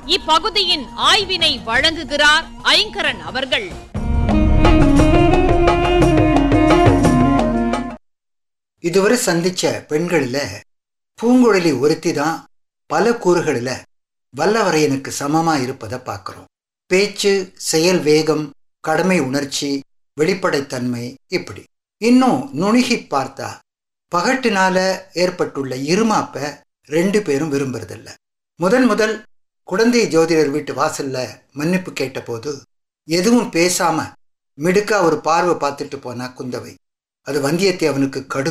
இப்பகுதியின் ஆய்வினை வழங்குகிறார் ஐங்கரன் அவர்கள் இதுவரை சந்திச்ச பெண்களில பூங்குழலி ஒருத்தி தான் பல கூறுகளில வல்லவரையனுக்கு சமமா இருப்பதை பார்க்கிறோம் பேச்சு செயல் வேகம் கடமை உணர்ச்சி வெளிப்படைத்தன்மை இப்படி இன்னும் நுணுகி பார்த்தா பகட்டினால ஏற்பட்டுள்ள இருமாப்ப ரெண்டு பேரும் விரும்புறதில்ல முதன் முதல் குழந்தை ஜோதிடர் வீட்டு வாசல்ல மன்னிப்பு கேட்டபோது எதுவும் பேசாம மிடுக்கா ஒரு பார்வை பார்த்துட்டு போனா குந்தவை அது வந்தியத்தேவனுக்கு கடும்